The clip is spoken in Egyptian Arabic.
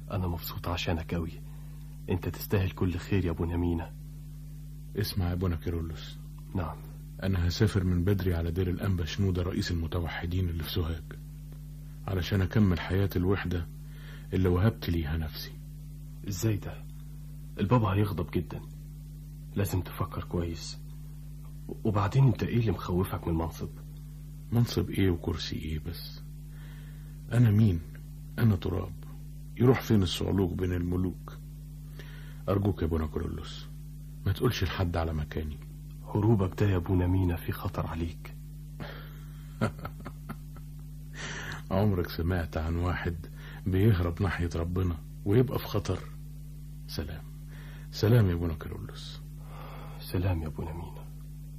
أنا مبسوط عشانك أوي أنت تستاهل كل خير يا أبو نمينة اسمع يا ابونا كيرلس نعم انا هسافر من بدري على دير الانبا شنودة رئيس المتوحدين اللي في سوهاج علشان اكمل حياة الوحدة اللي وهبت ليها نفسي إزاي ده البابا هيغضب جدا لازم تفكر كويس وبعدين أنت إيه اللي مخوفك من المنصب منصب ايه وكرسي ايه بس انا مين انا تراب يروح فين الصعلوك بين الملوك ارجوك يا ابونا كيرلس ما تقولش لحد على مكاني هروبك ده يا أبو نمينة في خطر عليك عمرك سمعت عن واحد بيهرب ناحية ربنا ويبقى في خطر سلام سلام يا ابونا كيرلس سلام يا أبو نمينة